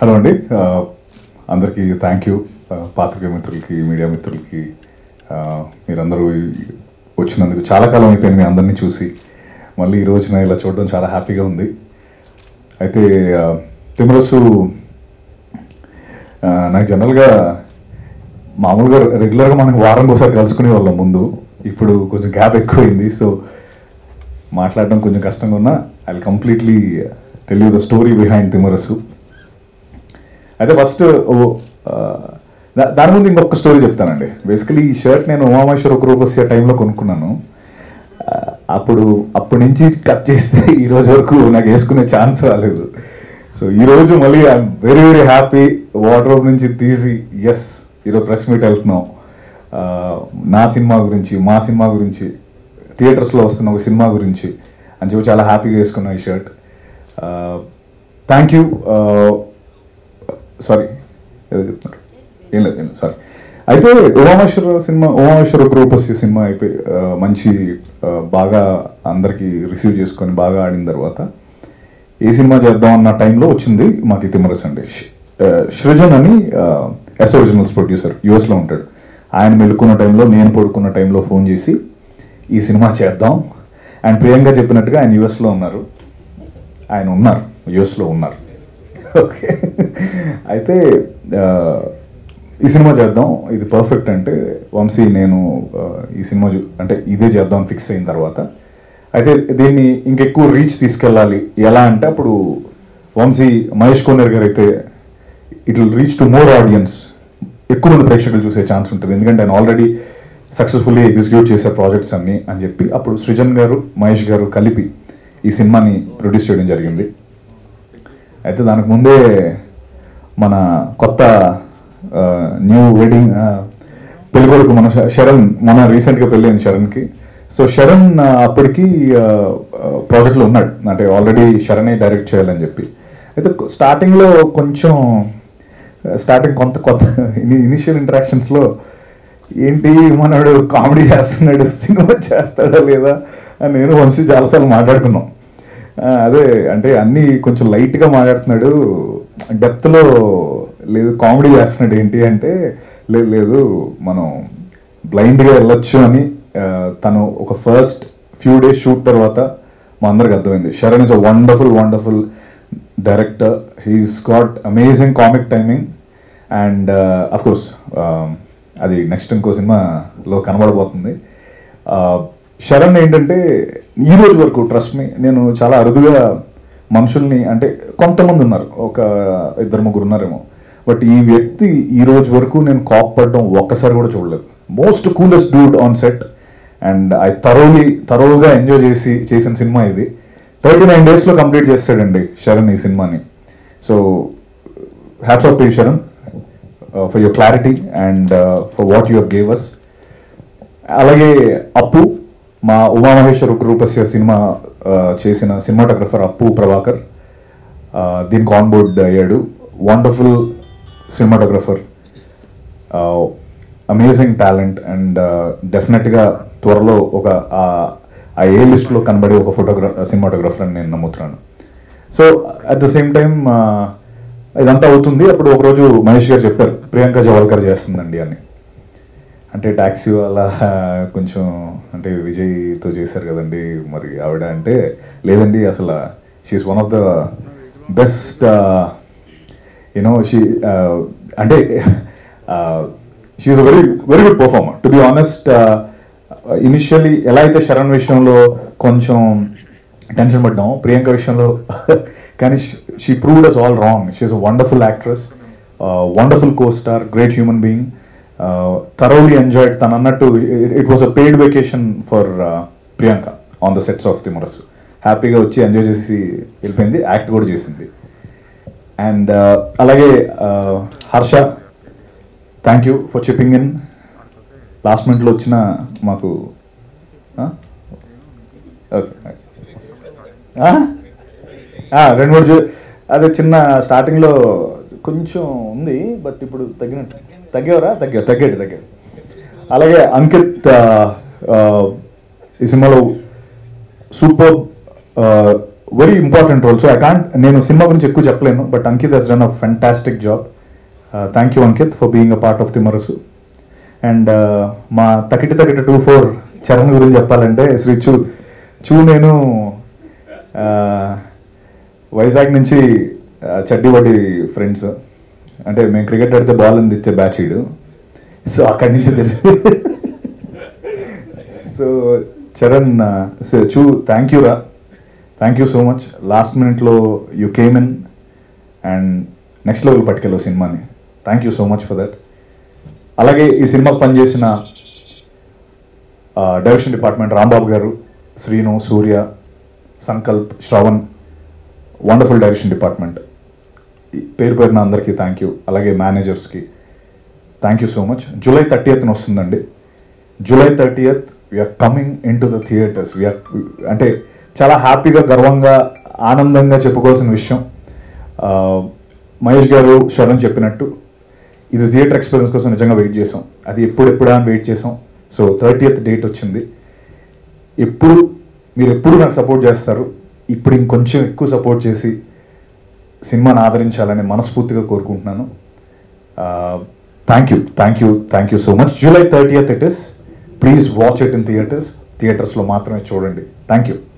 Hello అండి ఆ, అందరికీ థ్యాంక్ యూ పాత్రికేయ మిత్రులకి మీడియా మిత్రులకి ఆ, మీరందరూ ఈ- వచ్చినందుకు చాలా కాలం అయిపోయింది మీ అందరినీ చూసి మళ్ళీ ఈ రోజున ఇలా చూడడం చాలా హ్యాపీగా ఉంది అయితే ఆ, తిమ్మరసు ఆ, నాకు జనరల్గా మామూలుగా రెగ్యులర్గా మనం వారం ఒకసారి కలుసుకునే వాళ్ళం ముందు ఇప్పుడు కొంచెం గ్యాప్ ఎక్కువైంది సో మాట్లాడడం కొంచెం కష్టంగా ఉన్నా I completely tell you the story behind Timmarasu అయితే ఫస్ట్ దాని ముందు ఇంకొక స్టోరీ చెప్తానండి బేసికలీ ఈ షర్ట్ నేను ఉమామేశ్వర ఒక రూపస్య టైంలో కొనుక్కున్నాను ఆ, అప్పుడు అప్పటి నుంచి కట్ చేస్తే ఈ రోజు వరకు నాకు వేసుకునే ఛాన్స్ రాలేదు సో ఈ రోజు మళ్ళీ I'm very very happy water నుంచి తీసి ఎస్ ఈరోజు ప్రెస్ మీట్ వెళ్తున్నాం ఆ, నా సినిమా గురించి మా సినిమా గురించి థియేటర్స్లో వస్తున్న ఒక సినిమా గురించి అని చెప్పి చాలా హ్యాపీగా వేసుకున్నా ఈ షర్ట్ థ్యాంక్ యూ సారీ ఏదో చెప్తున్నారు ఏం లేదు ఏం లేదు సారీ అయితే ఉమామేశ్వర సినిమా ఉమామేశ్వర గ్రూపస్ సినిమా అయిపోయి ఆ, మంచి ఆ, బాగా అందరికీ రిసీవ్ చేసుకొని బాగా ఆడిన తర్వాత ఏ సినిమా చేద్దాం అన్న టైంలో వచ్చింది మాకు తిమ్మరస్ అండి ష్- ఆ, సృజన్ అని ఎస్ ఒరిజినల్స్ ప్రొడ్యూసర్ యుఎస్లో ఉంటాడు ఆయన మెలుకున్న టైంలో నేను పడుకున్న టైంలో ఫోన్ చేసి ఈ సినిమా చేద్దాం అండ్ ప్రియాంక చెప్పినట్టుగా ఆయన యుఎస్లో ఉన్నారు ఆయన ఉన్నారు యుఎస్లో ఉన్నారు ఓకే అయితే ఆ, ఈ సినిమా చేద్దాం ఇది పర్ఫెక్ట్ అంటే వంశీ నేను ఆ, ఈ సినిమా చూ- అంటే ఇదే చేద్దాం ఫిక్స్ అయిన తర్వాత అయితే దీన్ని ఇంకెక్కువ రీచ్ తీసుకెళ్ళాలి ఎలా అంటే అప్పుడు వంశీ మహేష్ కోనేర్ గారు అయితే it will reach to more audience ఎక్కువ మంది ప్రేక్షకులు చూసే ఛాన్స్ ఉంటుంది ఎందుకంటే ఆయన ఆల్రెడీ సక్సెస్ఫుల్లీ ఎగ్జిక్యూట్ చేసే ప్రాజెక్ట్స్ అన్ని అని చెప్పి అప్పుడు సృజన్ గారు మహేష్ గారు కలిపి ఈ సినిమాని ప్రొడ్యూస్ చేయడం జరిగింది అయితే దానికి ముందే మన కొత్త న్యూ వెడ్డింగ్ పెళ్ళికొడుకు మన శ- శరణ్ మన రీసెంట్గా పెళ్ళైంది శరణ్కి సో శరణ్ ఆ, అప్పటికి ప్రాజెక్ట్లో ఉన్నాడు అంటే ఆల్రెడీ శరణే డైరెక్ట్ చేయాలని చెప్పి అయితే స్టార్టింగ్లో కొంచెం స్టార్టింగ్ కొంత కొత్త ఇనిషియల్ ఇంటరాక్షన్స్లో ఏంటి మనడు కామెడీ చేస్తున్నాడు సినిమా చేస్తాడా లేదా అని నేను వంశీ చాలాసార్లు మాట్లాడుకున్నాం ఆ, అదే అంటే అన్నీ కొంచెం లైట్గా మాట్లాడుతున్నాడు డెప్త్లో లేదు కామెడీ చేస్తున్నాడు ఏంటి అంటే లేదు లేదు మనం బ్లైండ్గా వెళ్ళొచ్చు అని ఆ, తను ఒక ఫస్ట్ ఫ్యూ డేస్ షూట్ తర్వాత మా అందరికి అర్థమైంది Sharan is a wonderful wonderful director he's got amazing comic timing and of course అది నెక్స్ట్ ఇంకో సినిమాలో కనబడబోతుంది ఆ, శరణ్ ఏంటంటే ఈ రోజు వరకు ట్రస్ట్ మీ నేను చాలా అరుదుగా మనుషుల్ని అంటే కొంతమంది ఉన్నారు ఒక ఇద్దరు ముగ్గురు ఉన్నారేమో బట్ ఈ వ్యక్తి ఈ రోజు వరకు నేను కాప్ పడడం ఒక్కసారి కూడా చూడలేదు most coolest dude on set and I thoroughly తరోగా ఎంజాయ్ చేసి చేసిన సినిమా ఇది థర్టీ నైన్ డేస్లో కంప్లీట్ చేస్తాడండి శరణ్ ఈ సినిమాని so hats off to Sharan for your clarity and for what your gave us అలాగే అప్పు మా ఉమామహేశ్వర రూపస్య సినిమా ఆ, చేసిన సినిమాటోగ్రఫర్ అప్పు ప్రభాకర్ ఆ, దీనికి ఆన్ బోర్డ్ అయ్యాడు wonderful cinematographer amazing talent and డెఫినెట్గా త్వరలో ఒక ఆ- ఆ ఏ లిస్ట్లో కనబడే ఒక ఫోటోగ్రా సినిమాటోగ్రఫర్ అని నేను నమ్ముతున్నాను so at the same time ఇదంతా అవుతుంది అప్పుడు ఒకరోజు మహేష్ గారు చెప్పారు ప్రియాంక జవల్కర్ చేస్తుందండి అని అంటే ట్యాక్సీ వాళ్ళ కొంచెం అంటే విజయ్తో చేశారు కదండి మరి ఆవిడ అంటే లేదండి అసలు she's one of the best you know she అంటే she's very very good performer to be honest initially ఎలా అయితే శరణ్ విషయంలో కొంచెం టెన్షన్ పడ్డాం ప్రియాంక విషయంలో కానీ she proved us all wrong she's a wonderful actress wonderful costar great human being thoroughly enjoyed తను అన్నట్టు it was a paid vacation for Priyanka on the sets of Timmarasu హ్యాపీగా వచ్చి ఎంజాయ్ చేసి వెళ్ళిపోయింది యాక్ట్ కూడా చేసింది అండ్ అలాగే uh, Harsha thank you for chipping in last మినిట్లో వచ్చిన మాకు ఆ? ఓకే ఆ? ఆ, రెండు మూడు చూ- అదే చిన్న స్టార్టింగ్లో కొంచెం ఉంది బట్ ఇప్పుడు తగ్గినట్టు తగ్గేవరా తగ్గారు తగ్గాడు తగ్గాడు అలాగే అంకిత్ ఆ, ఆ, ఈ సినిమాలో super very important role so I can't నేను సినిమా గురించి ఎక్కువ చెప్పలేను but Ankit he's done a fantastic job thank you Ankit for being a part of Timmarasu and మా తకిటి తకిటి టూ ఫోర్ చరణ్ గురించి చెప్పాలంటే శ్రీ చూ చూ నేను ఆ, వైజాగ్ నుంచి ఆ, చడ్డివడ్డి ఫ్రెండ్స్ అంటే మేము క్రికెట్ ఆడితే బాల్ అందిచ్చే బ్యాచ్ ఈడు సో అక్కడి నుంచి తెలుసు సో చరణ్ సో చూ థ్యాంక్ యూ రా thank you so much last మినిట్లో you came in and next level పట్టుకెళ్ళవు సినిమాని thank you so much for that అలాగే ఈ సినిమాకి పనిచేసిన డైరెక్షన్ డిపార్ట్మెంట్ రాంబాబు గారు Srinu Surya Sankalp Shravan wonderful direction department పేరు పేరున అందరికీ థ్యాంక్ యూ అలాగే మేనేజర్స్కి thank you so much July థర్టీయత్న వస్తుందండి July thirtieth we are coming in to the theatres we're అంటే చాలా హ్యాపీగా గర్వంగా ఆనందంగా చెప్పుకోవాల్సిన విషయం ఆ, మహేష్ గారు శరణ్ చెప్పినట్టు ఇది థియేటర్ ఎక్స్పీరియన్స్ కోసం నిజంగా వెయిట్ చేసాం అది ఎప్పుడు ఎప్పుడా అని వెయిట్ చేసాం సో థర్టీయత్ డేట్ వచ్చింది ఎప్పుడు మీరు ఎప్పుడు నాకు సపోర్ట్ చేస్తారు ఇప్పుడు ఇంకొంచెం ఎక్కువ సపోర్ట్ చేసి సినిమాని ఆదరించాలని మనస్ఫూర్తిగా కోరుకుంటున్నాను thank you thank you thank you so much July thirtieth it is please watch it in theatres థియేటర్స్లో మాత్రమే చూడండి థ్యాంక్ యూ